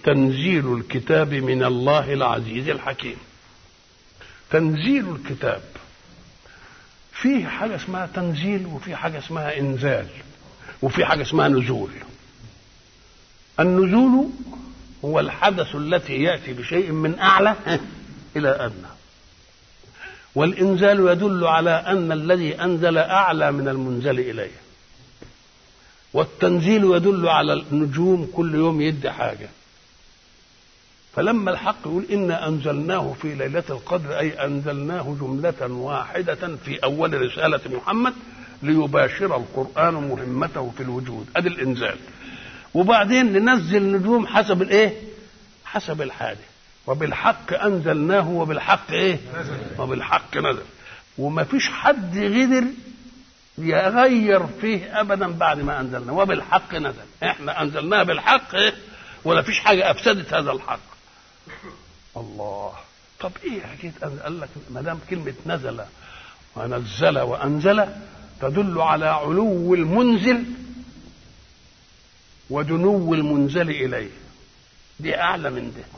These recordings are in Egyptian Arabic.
تنزيل الكتاب من الله العزيز الحكيم تنزيل الكتاب فيه حاجة اسمها تنزيل وفي حاجة اسمها إنزال وفي حاجة اسمها نزول النزول هو الحدث التي يأتي بشيء من أعلى إلى أدنى والإنزال يدل على أن الذي أنزل أعلى من المنزل إليه والتنزيل يدل على النجوم كل يوم يدي حاجة فلما الحق يقول إنا أنزلناه في ليلة القدر أي أنزلناه جملة واحدة في أول رسالة محمد ليباشر القرآن مهمته في الوجود أدي الإنزال وبعدين ننزل نجوم حسب الإيه حسب الحاجة وبالحق أنزلناه وبالحق إيه وبالحق نزل وما فيش حد غدر يغير فيه ابدا بعد ما انزلنا وبالحق نزل احنا انزلناه بالحق إيه؟ ولا فيش حاجه افسدت هذا الحق الله طب ايه حكايه قال لك ما دام كلمه نزل ونزل وانزل تدل على علو المنزل ودنو المنزل اليه دي اعلى من ده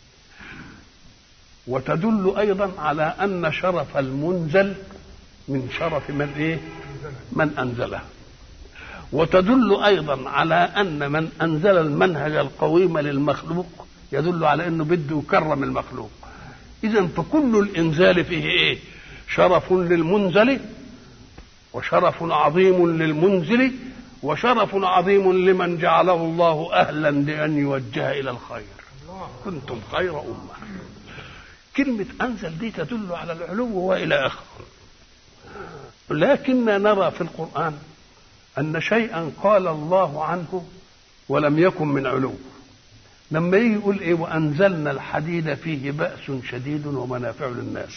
وتدل ايضا على ان شرف المنزل من شرف من ايه من انزله وتدل ايضا على ان من انزل المنهج القويم للمخلوق يدل على انه بده يكرم المخلوق اذا فكل الانزال فيه ايه شرف للمنزل وشرف عظيم للمنزل وشرف عظيم لمن جعله الله اهلا لان يوجه الى الخير كنتم خير امه كلمه انزل دي تدل على العلو والى اخره لكننا نرى في القرآن أن شيئا قال الله عنه ولم يكن من علو لما يجي يقول إيه وأنزلنا الحديد فيه بأس شديد ومنافع للناس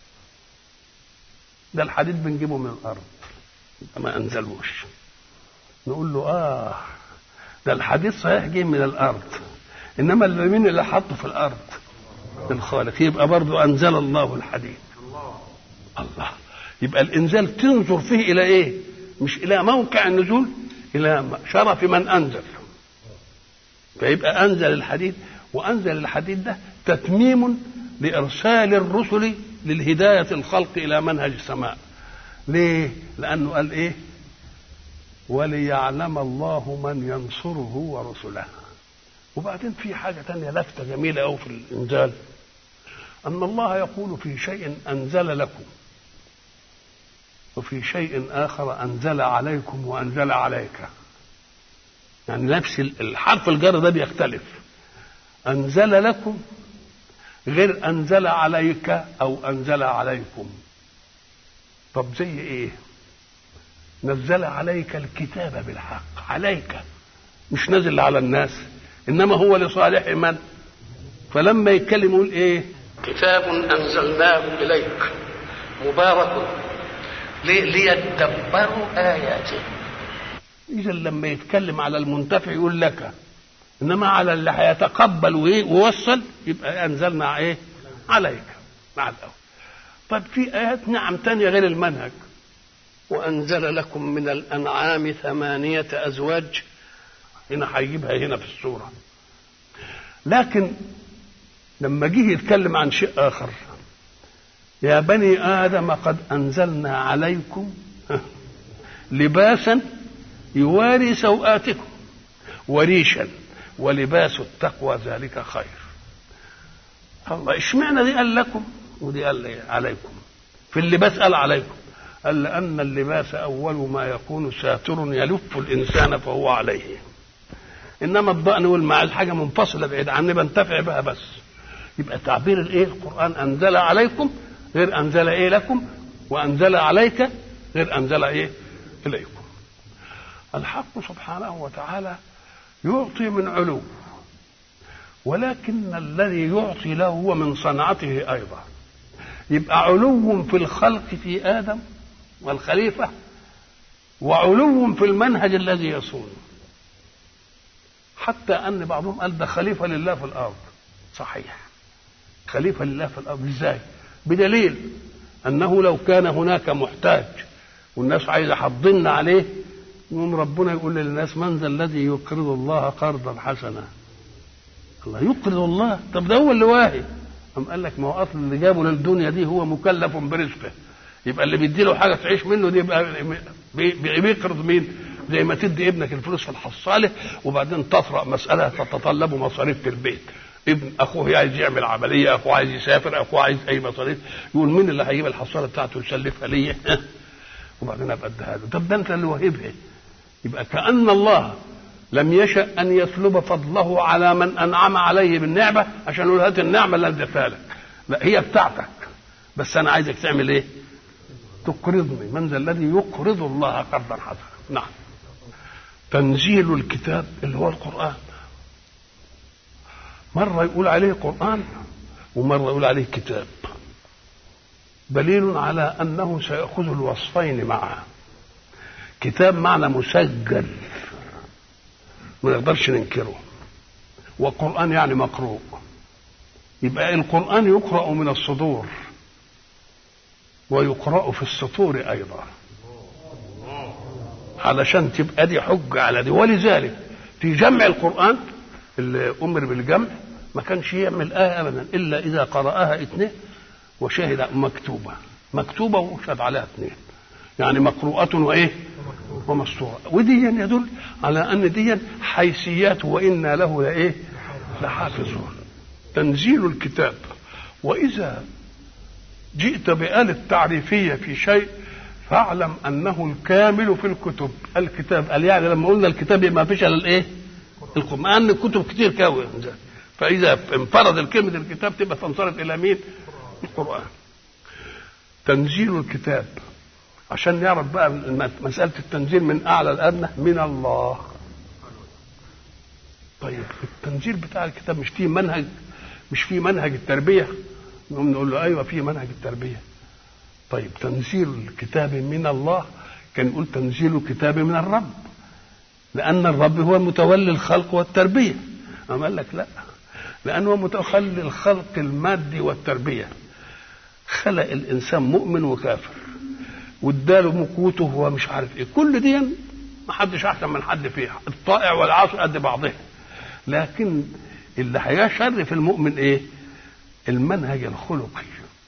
ده الحديد بنجيبه من الأرض ما أنزلوش نقول له آه ده الحديد صحيح جه من الأرض إنما اللي مين اللي حطه في الأرض الخالق يبقى برضه أنزل الله الحديد الله يبقى الانزال تنظر فيه الى ايه مش الى موقع النزول الى شرف من انزل فيبقى انزل الحديد وانزل الحديد ده تتميم لارسال الرسل للهدايه الخلق الى منهج السماء ليه لانه قال ايه وليعلم الله من ينصره ورسله وبعدين في حاجه تانية لفته جميله قوي في الانزال ان الله يقول في شيء انزل لكم وفي شيء آخر أنزل عليكم وأنزل عليك يعني نفس الحرف الجر ده بيختلف أنزل لكم غير أنزل عليك أو أنزل عليكم طب زي إيه نزل عليك الكتاب بالحق عليك مش نزل على الناس إنما هو لصالح من فلما يتكلم يقول إيه كتاب أنزلناه إليك مبارك ليدبروا آياته إذا لما يتكلم على المنتفع يقول لك إنما على اللي هيتقبل ويوصل يبقى أنزلنا إيه عليك مع الأول طيب في آيات نعم تانية غير المنهج وأنزل لكم من الأنعام ثمانية أزواج هنا هيجيبها هنا في السورة لكن لما جه يتكلم عن شيء آخر يا بني آدم قد أنزلنا عليكم لباسا يواري سوآتكم وريشا ولباس التقوى ذلك خير الله اشمعنى دي قال لكم ودي قال عليكم في اللباس قال عليكم قال لأن اللباس أول ما يكون ساتر يلف الإنسان فهو عليه إنما الضأن والمعاز حاجة منفصلة بعيد عني بنتفع بها بس يبقى تعبير الإيه القرآن أنزل عليكم غير انزل ايه لكم وانزل عليك غير انزل ايه اليكم الحق سبحانه وتعالى يعطي من علو ولكن الذي يعطي له هو من صنعته ايضا يبقى علو في الخلق في ادم والخليفه وعلو في المنهج الذي يصون حتى ان بعضهم قال ده خليفه لله في الارض صحيح خليفه لله في الارض ازاي بدليل انه لو كان هناك محتاج والناس عايزه حضن عليه يقوم ربنا يقول للناس من ذا الذي يقرض الله قرضا حسنا الله يقرض الله طب ده هو اللي واهي قام قال لك ما هو اصل اللي جابه للدنيا دي هو مكلف برزقه يبقى اللي بيدي له حاجه تعيش منه دي يبقى بيقرض مين؟ زي ما تدي ابنك الفلوس في الحصاله وبعدين تطرا مساله تتطلب مصاريف في البيت ابن اخوه عايز يعمل عمليه اخوه عايز يسافر اخوه عايز اي مصاريف يقول مين اللي هيجيب الحصاله بتاعته يسلفها ليا وبعدين ابقى اديها له طب ده انت اللي واهبها يبقى كان الله لم يشأ أن يسلب فضله على من أنعم عليه بالنعمة عشان يقول هات النعمة اللي اديتها لك لا هي بتاعتك بس أنا عايزك تعمل إيه؟ تقرضني من ذا الذي يقرض الله قرضا حسنا نعم تنزيل الكتاب اللي هو القرآن مرة يقول عليه قرآن ومرة يقول عليه كتاب دليل على أنه سيأخذ الوصفين معا كتاب معنى مسجل ما نقدرش ننكره وقرآن يعني مقروء يبقى القرآن يقرأ من الصدور ويقرأ في السطور أيضا علشان تبقى دي حجة على دي ولذلك في جمع القرآن اللي أمر بالجمع ما كانش يعمل آية أبدا إلا إذا قرأها اثنين وشهد مكتوبة مكتوبة وشهد عليها اثنين يعني مقروءة وإيه ومسطورة ودي يدل على أن دي حيثيات وإنا له لإيه لحافظون تنزيل الكتاب وإذا جئت بآل التعريفية في شيء فاعلم أنه الكامل في الكتب الكتاب قال يعني لما قلنا الكتاب ما فيش إلا الإيه القرآن الكتب كتير كوي فإذا انفرد الكلمة الكتاب تبقى تنصرف إلى مين القرآن تنزيل الكتاب عشان نعرف بقى مسألة التنزيل من أعلى الأدنى من الله طيب التنزيل بتاع الكتاب مش فيه منهج مش فيه منهج التربية نقوم نقول له أيوة فيه منهج التربية طيب تنزيل الكتاب من الله كان يقول تنزيل الكتاب من الرب لأن الرب هو متولي الخلق والتربية أما قال لك لا لأنه متولي الخلق المادي والتربية خلق الإنسان مؤمن وكافر واداله مقوته هو مش عارف ايه كل دي ما حدش احسن من حد فيها الطائع والعاصي قد بعضهم لكن اللي هيشرف المؤمن ايه المنهج الخلقي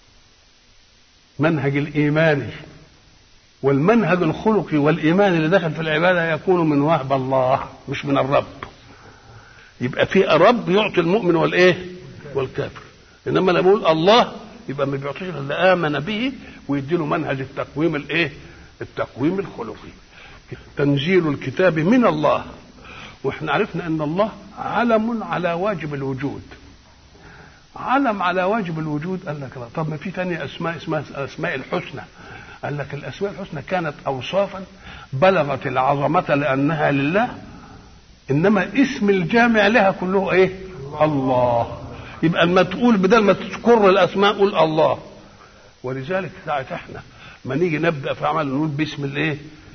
منهج الايماني والمنهج الخلقي والايماني اللي دخل في العباده يكون من وهب الله مش من الرب يبقى في رب يعطي المؤمن والايه والكافر انما لما يقول الله يبقى ما بيعطيش اللي امن به ويديله منهج التقويم الايه التقويم الخلقي تنزيل الكتاب من الله واحنا عرفنا ان الله علم على واجب الوجود علم على واجب الوجود قال لك لا طب ما في تانية اسماء اسمها اسماء الحسنى قال لك الاسماء الحسنى كانت اوصافا بلغت العظمه لانها لله انما اسم الجامع لها كله ايه الله يبقى لما تقول بدل ما تذكر الاسماء قول الله ولذلك ساعة احنا ما نيجي نبدا في عمل نقول باسم الايه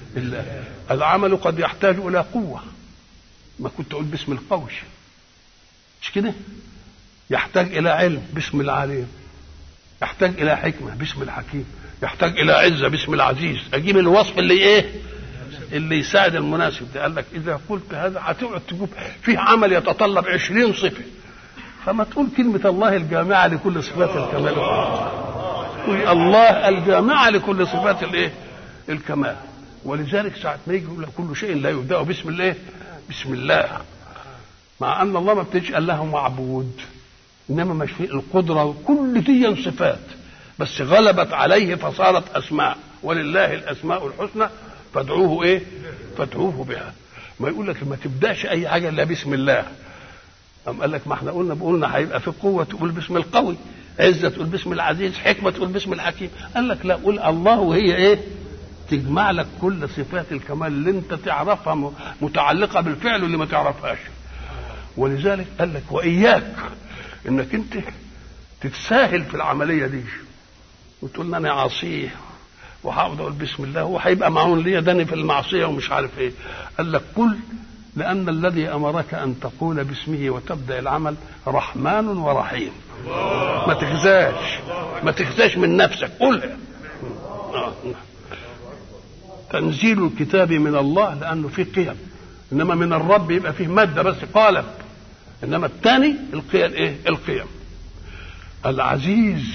العمل قد يحتاج الى قوه ما كنت اقول باسم القوي مش كده يحتاج الى علم باسم العليم يحتاج الى حكمه باسم الحكيم يحتاج الى عزه باسم العزيز اجيب الوصف اللي ايه اللي يساعد المناسب ده قال لك اذا قلت هذا هتقعد تجيب فيه عمل يتطلب عشرين صفه فما تقول كلمة الله الجامعة لكل صفات الكمال قل الله الجامعة لكل صفات الايه؟ الكمال ولذلك ساعة ما يجي يقول كل شيء لا يبدأ باسم الله بسم الله مع أن الله ما بتجعل له معبود إنما مش في القدرة كل دي صفات بس غلبت عليه فصارت أسماء ولله الأسماء الحسنى فادعوه إيه؟ فادعوه بها ما يقول لك ما تبدأش أي حاجة إلا بسم الله أم قال لك ما احنا قلنا قلنا هيبقى في قوة تقول باسم القوي عزة تقول باسم العزيز حكمة تقول باسم الحكيم قال لك لا قول الله وهي ايه تجمع لك كل صفات الكمال اللي انت تعرفها متعلقة بالفعل واللي ما تعرفهاش ولذلك قال لك وإياك انك انت تتساهل في العملية دي وتقول انا عصيه وهقعد اقول بسم الله وهيبقى معون ليا داني في المعصية ومش عارف ايه قال لك كل لأن الذي أمرك أن تقول باسمه وتبدأ العمل رحمن ورحيم ما تخزاش ما تخزاش من نفسك قولها تنزيل الكتاب من الله لأنه فيه قيم إنما من الرب يبقى فيه مادة بس قالب انما الثاني القيم ايه القيم العزيز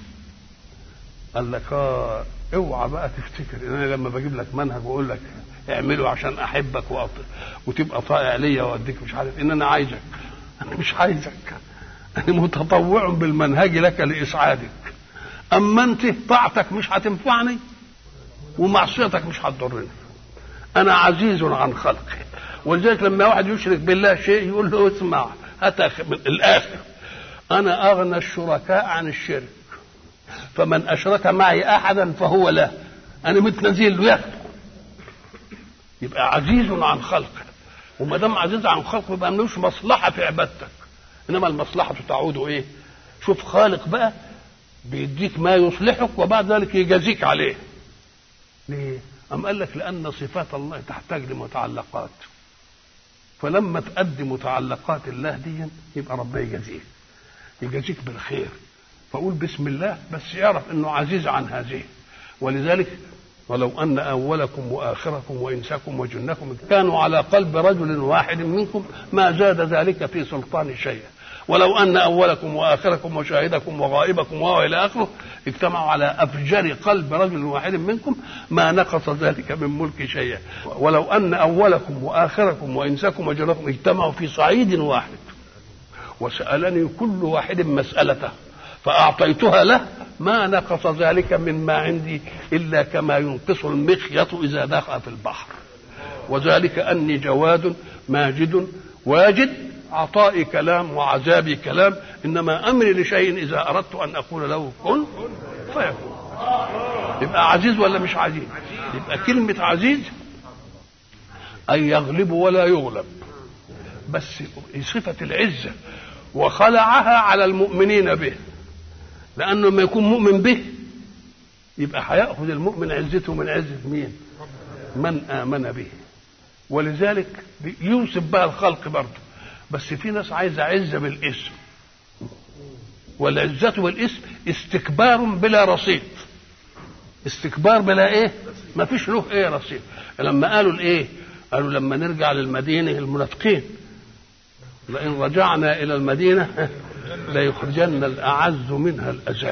قال لك اه اوعى بقى تفتكر ان انا لما بجيب لك منهج واقول لك اعمله عشان احبك وتبقى طائع ليا واديك مش عارف ان انا عايزك انا مش عايزك انا متطوع بالمنهج لك لاسعادك اما انت طاعتك مش هتنفعني ومعصيتك مش هتضرني انا عزيز عن خلقي ولذلك لما واحد يشرك بالله شيء يقول له اسمع هات الاخر انا اغنى الشركاء عن الشرك فمن اشرك معي احدا فهو له انا متنزل له ياخده يبقى عزيز عن خلقه وما دام عزيز عن خلقه يبقى ملوش مصلحه في عبادتك انما المصلحه تعود ايه شوف خالق بقى بيديك ما يصلحك وبعد ذلك يجازيك عليه ليه أم قال لك لأن صفات الله تحتاج لمتعلقات فلما تأدي متعلقات الله دي يبقى ربنا يجازيك يجازيك بالخير فقول بسم الله بس يعرف انه عزيز عن هذه ولذلك ولو ان اولكم واخركم وانساكم وجنكم كانوا على قلب رجل واحد منكم ما زاد ذلك في سلطان شيئا ولو ان اولكم واخركم وشاهدكم وغائبكم والى اخره اجتمعوا على افجر قلب رجل واحد منكم ما نقص ذلك من ملك شيئا ولو ان اولكم واخركم وانساكم وجنكم اجتمعوا في صعيد واحد وسالني كل واحد مسالته فأعطيتها له ما نقص ذلك مما عندي إلا كما ينقص المخيط إذا دخل في البحر وذلك أني جواد ماجد واجد عطائي كلام وعذابي كلام إنما أمري لشيء إذا أردت أن أقول له كن فيكون يبقى عزيز ولا مش عزيز يبقى كلمة عزيز أن يغلب ولا يغلب بس صفة العزة وخلعها على المؤمنين به لانه لما يكون مؤمن به يبقى هياخذ المؤمن عزته من عزه مين من امن به ولذلك يوصف بها الخلق برضه بس في ناس عايزه عزه بالاسم والعزة بالاسم استكبار بلا رصيد استكبار بلا ايه ما فيش له ايه رصيد لما قالوا الايه قالوا لما نرجع للمدينه المنافقين لئن رجعنا الى المدينه ليخرجن الأعز منها الأذل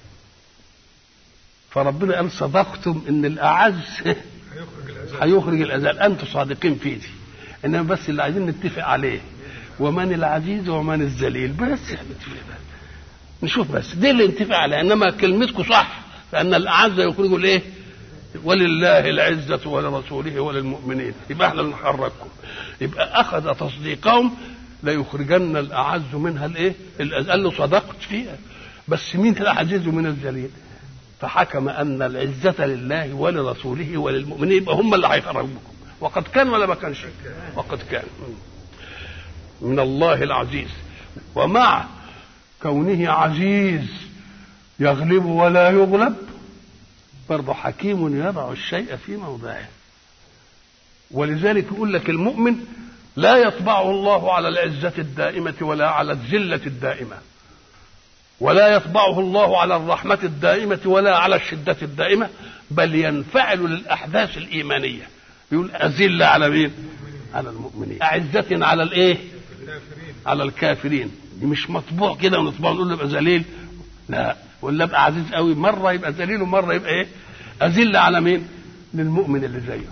فربنا قال صدقتم ان الأعز هيخرج الأذل أنتم صادقين في دي إنما بس اللي عايزين نتفق عليه ومن العزيز ومن الذليل بس نشوف بس دي اللي نتفق عليها إنما كلمتكم صح فأن الأعز يخرج الإيه؟ ولله العزة ولرسوله وللمؤمنين يبقى احنا اللي نحرككم يبقى أخذ تصديقهم ليخرجن الاعز منها الايه؟ قال له صدقت فيها بس مين العزيز من الذليل؟ فحكم ان العزه لله ولرسوله وللمؤمنين يبقى هم اللي هيخرجوكم وقد كان ولا ما كانش؟ وقد كان من الله العزيز ومع كونه عزيز يغلب ولا يغلب برضه حكيم يضع الشيء في موضعه ولذلك يقول لك المؤمن لا يطبعه الله على العزة الدائمة ولا على الذلة الدائمة ولا يطبعه الله على الرحمة الدائمة ولا على الشدة الدائمة بل ينفعل للأحداث الإيمانية يقول أذل على مين؟ على المؤمنين أعزة على الإيه؟ على الكافرين مش مطبوع كده ونطبعه نقول له يبقى ذليل لا ولا ابقى عزيز قوي مرة يبقى ذليل ومرة يبقى إيه؟ أذل على مين؟ للمؤمن اللي زيه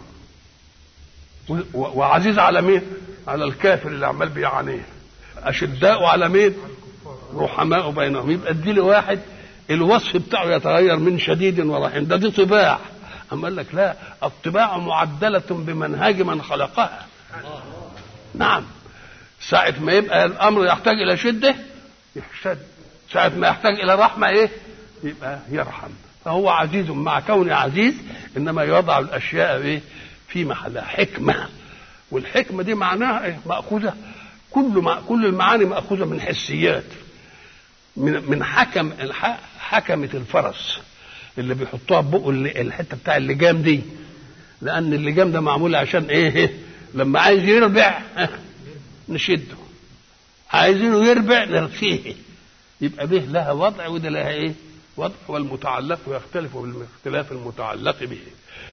وعزيز على مين؟ على الكافر اللي عمال بيعانيه اشداء على مين رحماء بينهم يبقى ادي لي واحد الوصف بتاعه يتغير من شديد ورحيم ده دي طباع اما قال لك لا الطباع معدله بمنهج من خلقها نعم ساعة ما يبقى الأمر يحتاج إلى شدة يشد ساعة ما يحتاج إلى رحمة إيه يبقى يرحم فهو عزيز مع كونه عزيز إنما يضع الأشياء إيه في محلها حكمة والحكمه دي معناها ايه؟ ماخوذه كل ما كل المعاني ماخوذه من حسيات من من حكم حكمه الفرس اللي بيحطوها بقه الحته بتاع اللجام دي لان اللجام ده معمول عشان ايه لما عايز يربع نشده عايزينه يربع نرخيه يبقى به لها وضع وده لها ايه وضع والمتعلق يختلف باختلاف المتعلق به